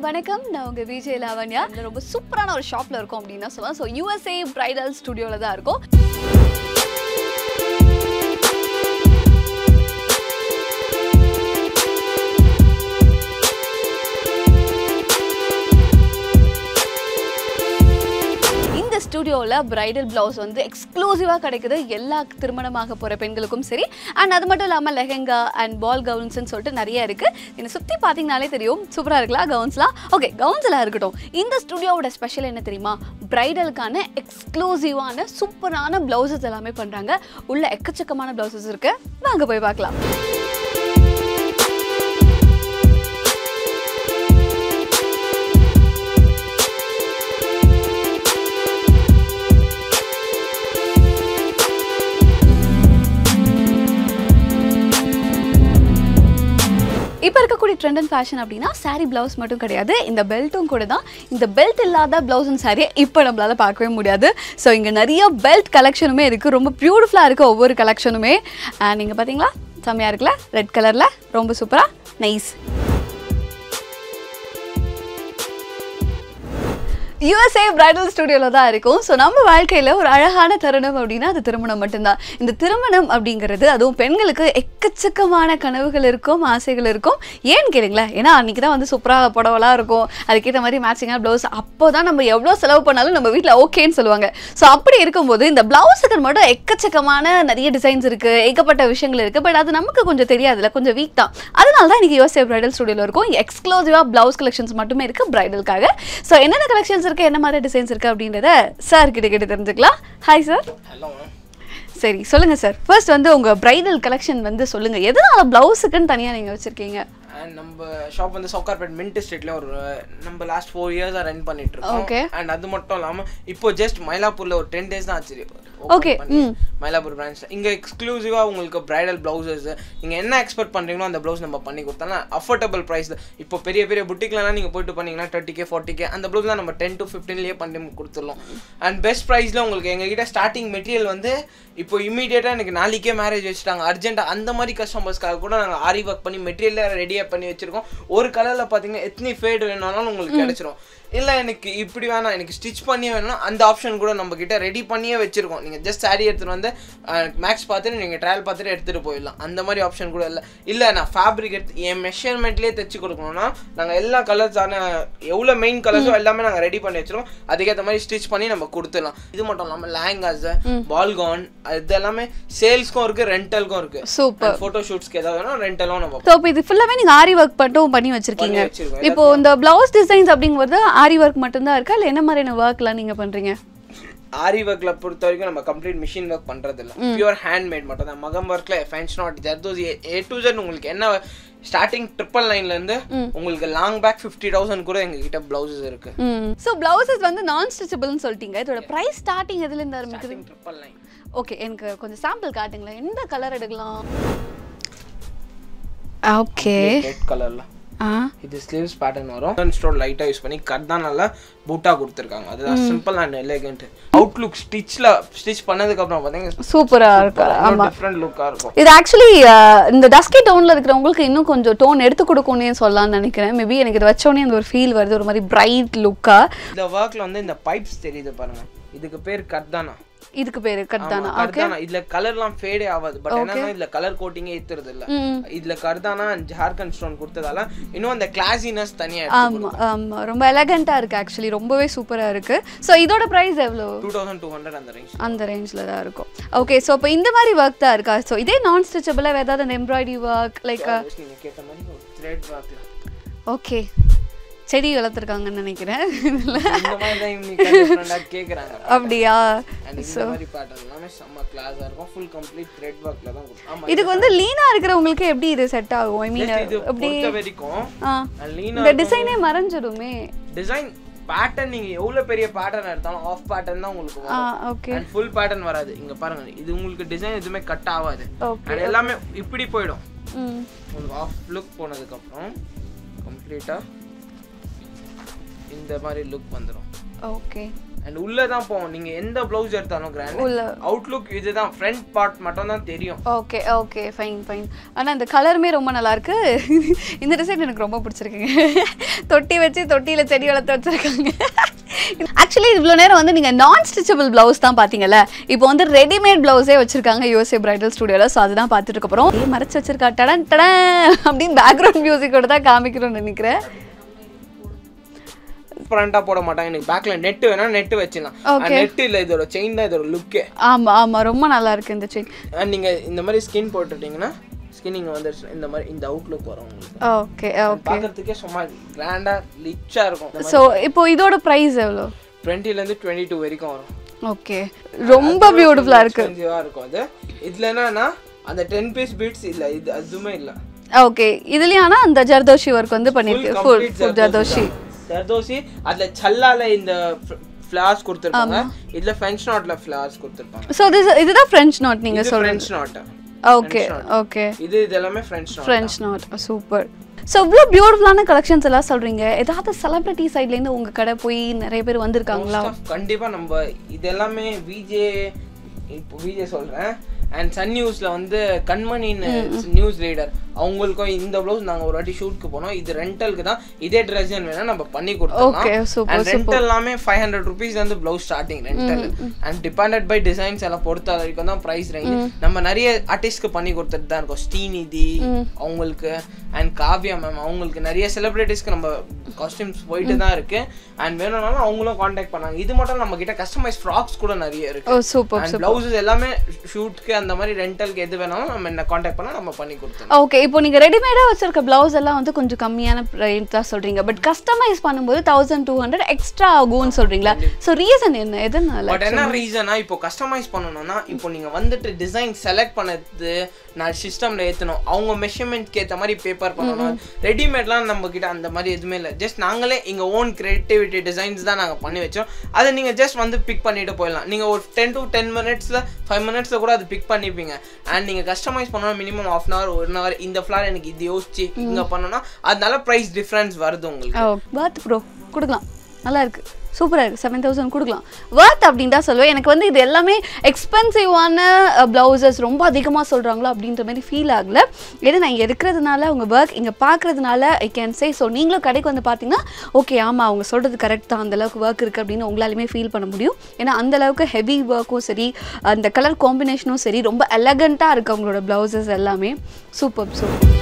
வணக்கம் நான் உங்க விஜய் லாவண்யா இதுல ரொம்ப சூப்பரான ஒரு ஷாப்ல இருக்கோம் அப்படின்னா சொல்லலாம் ஸோ யூஎஸ்ஏ பிரைடல் ஸ்டுடியோல தான் இருக்கும் இந்த ஸ்டுடியோவில் பிரைடல் பிளவுஸ் வந்து எக்ஸ்க்ளூசிவாக கிடைக்குது எல்லா திருமணமாக போகிற பெண்களுக்கும் சரி அண்ட் அது மட்டும் இல்லாமல் லெஹெங்கா அண்ட் பால் கவுன்ஸ்னு சொல்லிட்டு நிறைய இருக்குது என்னை சுற்றி பார்த்தீங்கனாலே தெரியும் சூப்பராக இருக்கலாம் கவுன்ஸ்லாம் ஓகே கவுன்ஸ் எல்லாம் இருக்கட்டும் இந்த ஸ்டுடியோவோட ஸ்பெஷல் என்ன தெரியுமா பிரைடலுக்கான எக்ஸ்க்ளூசிவான சூப்பரான ப்ளவுசஸ் எல்லாமே பண்ணுறாங்க உள்ள எக்கச்சக்கமான ப்ளவுசஸ் இருக்குது வாங்க போய் பார்க்கலாம் இப்போ இருக்கக்கூடிய ட்ரெண்ட் அண்ட் ஃபேஷன் அப்படின்னா saree பிளவுஸ் மட்டும் கிடையாது இந்த பெல்ட்டும் கூட தான் இந்த பெல்ட் இல்லாத பிளவுஸ் அண்ட் சாரியை இப்போ நம்மளால பார்க்கவே முடியாது ஸோ இங்கே நிறைய பெல்ட் கலெக்ஷனுமே இருக்குது ரொம்ப பியூட்டிஃபுல்லாக இருக்குது ஒவ்வொரு கலெக்ஷனுமே நீங்கள் பார்த்தீங்களா செம்மையாக இருக்குல்ல ரெட் கலரில் ரொம்ப சூப்பராக நைஸ் யூஎஸ்ஏ பிரைடல் ஸ்டுடியோவில் தான் இருக்கும் ஸோ நம்ம வாழ்க்கையில் ஒரு அழகான தருணம் அப்படின்னா அது திருமணம் மட்டும்தான் இந்த திருமணம் அப்படிங்கிறது அதுவும் பெண்களுக்கு எக்கச்சக்கமான கனவுகள் இருக்கும் ஆசைகள் இருக்கும் ஏன்னு கேளுங்களேன் ஏன்னா அன்றைக்கி தான் வந்து சூப்பராக புடவெல்லாம் இருக்கும் அதுக்கேற்ற மாதிரி மேட்சிங்கான ப்ளவுஸ் அப்போ தான் நம்ம எவ்வளோ செலவு பண்ணாலும் நம்ம வீட்டில் ஓகேன்னு சொல்லுவாங்க ஸோ அப்படி இருக்கும்போது இந்த ப்ளவுஸுக்கு மட்டும் எக்கச்சக்கமான நிறைய டிசைன்ஸ் இருக்குது ஏகப்பட்ட விஷயங்கள் இருக்குது பட் அது நமக்கு கொஞ்சம் தெரியாதுல்ல கொஞ்சம் வீக் தான் அதனால தான் இன்றைக்கி யூஎஸ்ஏ பிரைடல் ஸ்டுடியோவில் இருக்கும் எக்ஸ்க்ளூசிவாக ப்ளவுஸ் கலெக்ஷன்ஸ் மட்டுமே இருக்குது பிரைடலுக்காக ஸோ என்னென்ன கலெக்ஷன்ஸ் இருக்குது என்ன மாதிரி டிசைன்ஸ் இருக்குது அப்படின்றத சார் கிட்ட கிட்ட தெரிஞ்சுக்கலாம் ஹாய் சார் ஹலோ சரி சொல்லுங்கள் சார் ஃபர்ஸ்ட் வந்து உங்கள் பிரைடல் கலெக்ஷன் வந்து சொல்லுங்கள் எதனால ப்ளவுஸுக்குன்னு தனியாக நீங்கள் வச்சுருக்கீங்க அண்ட் நம்ம ஷாப் வந்து சவுகார்பேட் மின்ட் ஸ்ட்ரீட்ல ஒரு நம்ம லாஸ்ட் ஃபோர் இயர்ஸா ரன் பண்ணிட்டு இருக்கோம் Okay. அண்ட் அது மட்டும் இல்லாம இப்போ ஜஸ்ட் மயிலாப்பூர்ல ஒரு டென் டேஸ் தான் ஆச்சு open Okay, பண்ணி. ம். மயிலாப்பூர் பிரான்ச்ல இங்க எக்ஸ்க்ளூசிவா உங்களுக்கு பிரைடல் பிளவுசஸ் நீங்க என்ன எக்ஸ்பெக்ட் பண்றீங்களோ அந்த பிளவுஸ் நம்ம பண்ணி கொடுத்தோம்னா அஃபோர்டபுள் பிரைஸ்ல இப்போ பெரிய பெரிய புட்டிக்லாம் நீங்க போயிட்டு பண்ணீங்கன்னா தேர்ட்டி கே ஃபார்ட்டி கே அந்த பிளவுஸ்லாம் நம்ம டென் டு ஃபிஃப்டீன்லயே பண்ணி கொடுத்துடலாம் அண்ட் பெஸ்ட் ப்ரைஸ்ல உங்களுக்கு எங்ககிட்ட ஸ்டார்டிங் மெட்டீரியல் வந்து இப்போ இமீடியட்டா எனக்கு நாளைக்கே மேரேஜ் வச்சுட்டாங்க அர்ஜென்ட்டா அந்த மாதிரி கஸ்டமர்ஸ்க்காக கூட நாங்கள் ஆரி ஒர்க் பண்ணி மெட்டீரியல் ரெடியாக பண்ணி வச்சிருக்கோம் ஒரு கலரில் பார்த்தீங்கன்னா எத்தனை ஃபேடு வேணாலும் உங்களுக்கு கிடைச்சிரும் இல்லை எனக்கு இப்படி வேணாம் எனக்கு ஸ்டிச் பண்ணியே வேணும்னா அந்த ஆப்ஷன் கூட நம்ம கிட்ட ரெடி பண்ணியே வச்சிருக்கோம் நீங்கள் ஜஸ்ட் saree எடுத்துகிட்டு வந்து மேக்ஸ் பார்த்துட்டு நீங்கள் ட்ரையல் பார்த்துட்டு எடுத்துகிட்டு போயிடலாம் அந்த மாதிரி ஆப்ஷன் கூட இல்லை இல்லை நான் ஃபேப்ரிக் எடுத்து என் மெஷர்மெண்ட்லேயே தைச்சு கொடுக்கணும்னா நாங்கள் எல்லா கலர்ஸான எவ்வளோ மெயின் கலர்ஸோ எல்லாமே நாங்கள் ரெடி பண்ணி வச்சிருக்கோம் அதுக்கேற்ற மாதிரி ஸ்டிச் பண்ணி நம்ம கொடுத்துடலாம் இது மட்டும் இல்லாமல் லேங்காஸ் பால்கான் இது எல்லாமே சேல்ஸ்க்கும் இருக்குது ரெண்டலுக்கும் இருக்குது சூப்பர் ஃபோட்டோ ஷூட்ஸ்க்கு ஏதாவது வேணும் ரெண்டலும் நம்ம ஸோ இப்போ இது ஃபுல்லாகவே நீங்கள் ஆரி ஒர்க் மட்டும் பண்ணி வச்சுருக்கீங்க பண்ணி வச்சிருக்கோம். இப்போ இந்த ப்ளவுஸ் டிசைன்ஸ் அப்படிங்கிறது ஆரி ஒர்க் மட்டும்தான் இருக்கா இல்லை என்ன மாதிரியான ஒர்க்லாம் நீங்கள் பண்ணுறீங்க ஆரி ஒர்க்ல பொறுத்த வரைக்கும் நம்ம கம்ப்ளீட் மிஷின் ஒர்க் பண்றது இல்ல பியூர் ஹேண்ட்மேட் மட்டும் தான் மகம் ஒர்க்ல French knot zardozi A to Z உங்களுக்கு என்ன ஸ்டார்டிங் ட்ரிபிள் லைன்ல இருந்து உங்களுக்கு லாங் பேக் ஃபிஃப்டி தௌசண்ட் கூட எங்க கிட்ட பிளவுசஸ் இருக்கு ம் ஸோ ப்ளவுசஸ் வந்து நான் ஸ்டிச்சபிள்னு சொல்லிட்டீங்க இதோட ப்ரைஸ் ஸ்டார்டிங் எதுலேருந்து ஆரம்பிக்குது ஸ்டார்டிங் ட்ரிபிள் லைன் ஓகே எனக்கு கொஞ்சம் சாம்பிள் காட்டுங்களேன் எந்த கலர் எடுக்கலாம் ஓகே ரெட் கலர்ல ஆ இது ஸ்லீவ்ஸ் பேட்டர்ன் வரும் ஸ்டோன் லைட்டா யூஸ் பண்ணி கட் தான் நல்லா பூட்டா கொடுத்துருக்காங்க அதுதான் சிம்பிள் அண்ட் எலிகென்ட் அவுட்லுக் ஸ்டிச்ல ஸ்டிச் பண்ணதுக்கு அப்புறம் பாத்தீங்கன்னா சூப்பராக இருக்கு ஆமாம் டிஃப்ரெண்ட் லுக்கா இருக்கும் இது ஆக்சுவலி இந்த டஸ்கி டோனில் இருக்கிறவங்களுக்கு இன்னும் கொஞ்சம் டோன் எடுத்து கொடுக்கும்னே சொல்லலாம்னு நினைக்கிறேன் மேபி எனக்கு இது வச்சோடனே அந்த ஒரு ஃபீல் வருது ஒரு மாதிரி பிரைட் லுக்காக இந்த ஒர்க்ல வந்து இந்த பைப்ஸ் தெரியுது பாருங்க இதுக்கு பேர் கர்தானா இதுக்கு பேர் கர்தானா ஓகே கர்தானா இதுல கலர்லாம் ஃபேடே ஆகாது பட் என்னன்னா இதுல கலர் கோட்டிங்கே ஏத்துறது இல்ல ம் இதுல கர்தானா ஜார்க்கண்ட் ஸ்டோன் கொடுத்ததால இன்னும் அந்த கிளாசினஸ் தனியா எடுத்து ஆமாம் ஆமாம் ரொம்ப எலகண்ட்டாக இருக்குது ஆக்சுவலி ரொம்பவே சூப்பராக இருக்குது ஸோ இதோட ப்ரைஸ் எவ்வளோ டூ தௌசண்ட் டூ ஹண்ட்ரட் அந்த ரேஞ்ச் அந்த ரேஞ்சில் தான் இருக்கும் ஓகே ஸோ இப்போ இந்த மாதிரி ஒர்க் தான் இருக்கா ஸோ இதே நான் ஸ்டிச்சபிளாக ஏதாவது அந்த எம்ப்ராய்டரி ஒர்க் லைக் நீங்க கேட்ட மாதிரி ஒரு த்ரெட் ஒர்க்ல ஓகே செடி வளர்த்துருக்காங்கன்னு நினைக்கிறேன் இதில் இந்த மாதிரி தான் இவங்க டிஃபரெண்டா கேக்குறாங்க அப்படியா அண்ட் இந்த மாதிரி பேட்டர்ன் எல்லாமே செம்ம கிளாஸா இருக்கும் ஃபுல் கம்ப்ளீட் த்ரெட் ஒர்க்ல தான் கொடுக்கும் ஆமா இதுக்கு வந்து லீனாக இருக்கிறவங்களுக்கு எப்படி இது செட் ஆகும் ஐ மீன் இது பொறுத்த வரைக்கும் ஆ லீனா இந்த டிசைனே மறைஞ்சிடுமே டிசைன் பேட்டர்ன் நீங்க எவ்வளவு பெரிய பேட்டர்ன் எடுத்தாலும் ஆஃப் பேட்டர்ன் தான் உங்களுக்கு ஆ வரும் ஓகே அண்ட் ஃபுல் பேட்டர்ன் வராது இங்க பாருங்க இது உங்களுக்கு டிசைன் எதுவுமே கட் ஆகாது ஓகே அண்ட் எல்லாமே இப்படி போயிடும் ம் உங்களுக்கு ஆஃப் லுக் போனதுக்கு அப்புறம் கம்ப்ளீட்டா இந்த மாதிரி லுக் வந்துடும் ஓகே அண்ட் உள்ள தான் போவோம் நீங்க எந்த ப்ளவுஸ் எடுத்தாலும் கிராண்ட் உள்ள அவுட்லுக் இதுதான் ஃப்ரண்ட் பார்ட் மட்டும் தான் தெரியும் ஓகே ஓகே ஃபைன் ஃபைன் ஆனால் இந்த கலருமே ரொம்ப நல்லா இருக்கு இந்த டிசைன் எனக்கு ரொம்ப பிடிச்சிருக்குங்க தொட்டி வச்சு தொட்டியில் செடி வளர்த்து வச்சிருக்காங்க ஆக்சுவலி இவ்வளோ நேரம் வந்து நீங்கள் நான் ஸ்டிச்சபிள் ப்ளவுஸ் தான் பார்த்தீங்கல்ல இப்போ வந்து ரெடிமேட் ப்ளவுஸே வச்சிருக்காங்க யூஎஸ்ஏ பிரைடல் ஸ்டுடியோவில் ஸோ அதுதான் பார்த்துட்டு இருக்க போகிறோம் ஏ மறைச்சு வச்சிருக்கா டடன் டடன் அப்படின்னு பேக்ரவுண்ட் மியூசிக்கோட தான் காமிக்கணும்னு நினைக்கிறேன் ஃப்ரண்டா போட மாட்டாங்க எனக்கு பேக்ல நெட் வேணா நெட் வச்சிடலாம் Okay. நெட் இல்ல இதோட செயின் தான் இதோட லுக்கே ஆமாம் ஆமாம் ரொம்ப நல்லா இருக்கு இந்த செயின் அண்ட் நீங்க இந்த மாதிரி ஸ்கின் போட்டுட்டீங்கன்னா ஸ்கின் இங்க வந்துருச்சு இந்த மாதிரி இந்த அவுட்லுக் வரும் உங்களுக்கு ஓகே ஓகே பார்க்கறதுக்கே சும்மா கிராண்டா லிச்சா இருக்கும் ஸோ இப்போ இதோட ப்ரைஸ் எவ்வளோ டுவெண்ட்டில இருந்து டுவெண்ட்டி டூ வரைக்கும் வரும் ஓகே ரொம்ப பியூட்டிஃபுல்லாக இருக்கு எக்ஸ்பென்சிவா இருக்கும் அது இதுல என்னன்னா அந்த டென் பீஸ் பீட்ஸ் இல்ல இது அதுவுமே இல்ல ஓகே இதுலயும் ஆனா அந்த ஜர்தோஷி ஒர்க் வந்து பண்ணிருக்கு ஃபுல் ஃபுல் ஜர்தோஷி ஜர்தோசி அதுல சல்லால இந்த ஃபிளார்ஸ் கொடுத்துருப்பாங்க இதுல ஃப்ரெஞ்ச் நாட்ல ஃபிளார்ஸ் கொடுத்துருப்பாங்க ஸோ this இதுதான் ஃப்ரெஞ்ச் நாட் நீங்க இது சொல்றீங்க ஃப்ரெஞ்ச் நாட் ஓகே ஓகே இது இது எல்லாமே French knot French knot super so இவ்வளோ பியூட்டிஃபுல்லான கலெக்ஷன்ஸ் எல்லாம் சொல்றீங்க ஏதாவது செலிபிரிட்டி சைட்லேருந்து உங்க கடை போய் நிறைய பேர் வந்திருக்காங்களா கண்டிப்பா நம்ம இது எல்லாமே விஜே இப்போ விஜே சொல்றேன் அண்ட் சன் நியூஸ்ல வந்து கண்மணின்னு நியூஸ் ரீடர் அவங்களுக்கும் இந்த ப்ளவுஸ் நாங்க ஒரு வாட்டி ஷூட்க்கு போனோம் இது ரெண்டலுக்கு தான் இதே ட்ரெஸ் வேணா நம்ம பண்ணி கொடுத்தோம் Okay, super, அண்ட் ரெண்டல் எல்லாமே ஃபைவ் ஹண்ட்ரட் ருபீஸ் வந்து blouse starting rental and depended by designs எல்லாம் பொறுத்த வரைக்கும் தான் ப்ரைஸ் ரேஞ்ச் நம்ம நிறைய ஆர்டிஸ்ட்க்கு பண்ணி கொடுத்துட்டு தான் இருக்கோம் ஸ்ரீநிதி அவங்களுக்கு அண்ட் காவ்யா மேம் அவங்களுக்கு நிறைய செலிபிரிட்டிஸ்க்கு நம்ம காஸ்டியூம்ஸ் போயிட்டு தான் இருக்கு அண்ட் வேணும்னாலும் அவங்களும் காண்டாக்ட் பண்ணாங்க இது மட்டும் நம்ம கிட்ட கஸ்டமைஸ் ஃப்ராக்ஸ் கூட நிறைய இருக்கு ஓ சூப்பர் அண்ட் பிளவுசஸ் எல்லாமே ஷூட்க்கு அந்த மாதிரி ரெண்டலுக்கு எது வேணாலும் நம்ம என்ன காண்டாக்ட் பண்ணா நம்ம பண்ணி கொடுத்தோம் ஓகே இப்போ நீங்க ரெடிமேடா வச்சிருக்க பிளவுஸ் எல்லாம் வந்து கொஞ்சம் கம்மியான ரேட் தான் சொல்றீங்க பட் கஸ்டமைஸ் பண்ணும்போது தௌசண்ட் டூ ஹண்ட்ரட் எக்ஸ்ட்ரா ஆகும்னு சொல்றீங்களா ஸோ ரீசன் என்ன எதனால பட் என்ன ரீசனா இப்போ கஸ்டமைஸ் பண்ணணும்னா இப்போ நீங்க வந்துட்டு டிசைன் செலக்ட் பண்ணது நான் சிஸ்டம்ல ஏத்தணும் அவங்க மெஷர்மெண்ட்க்கு ஏத்த மாதிரி பேப்பர் பண்ணணும் ரெடிமேட்லாம் நம்ம கிட்ட அந்த மாதிரி எதுவுமே இல்லை ஜஸ்ட் நாங்களே எங்க ஓன் கிரியேட்டிவிட்டி டிசைன்ஸ் தான் நாங்க பண்ணி வச்சோம் அதை நீங்க ஜஸ்ட் வந்து பிக் பண்ணிட்டு போயிடலாம் நீங்க ஒரு டென் டு டென் மினிட்ஸ்ல ஃபைவ் மினிட்ஸ்ல கூட அது பிக் பண்ணிப்பீங்க அண்ட் நீங்க கஸ்டமைஸ் பண்ணணும் minimum of an hour one hour இந்த ஃபிளார் எனக்கு இது யோசிச்சு இங்க பண்ணணும்னா அதனால பிரைஸ் டிஃபரன்ஸ் வருது உங்களுக்கு ஓ பர்த் ப்ரோ கொடுக்கலாம் நல்லா இருக்கு சூப்பராக இருக்குது செவன் தௌசண்ட் கொடுக்கலாம் ஒர்த் அப்படின்னு தான் சொல்லுவேன் எனக்கு வந்து இது எல்லாமே எக்ஸ்பென்சிவான ப்ளவுசஸ் ரொம்ப அதிகமாக சொல்கிறாங்களோ அப்படின்ற மாதிரி ஃபீல் ஆகல ஏன்னா நான் இங்கே இருக்கிறதுனால உங்கள் ஒர்க் இங்கே பார்க்குறதுனால ஐ கேன் சே ஸோ நீங்களும் கடைக்கு வந்து பார்த்தீங்கன்னா ஓகே ஆமாம் அவங்க சொல்கிறது கரெக்ட் தான் அந்த அளவுக்கு ஒர்க் இருக்குது அப்படின்னு உங்களாலுமே ஃபீல் பண்ண முடியும் ஏன்னா அந்த அளவுக்கு ஹெவி ஒர்க்கும் சரி அந்த கலர் காம்பினேஷனும் சரி ரொம்ப எலகண்ட்டாக இருக்குது அவங்களோட ப்ளவுசஸ் எல்லாமே சூப்பர் சூப்பர்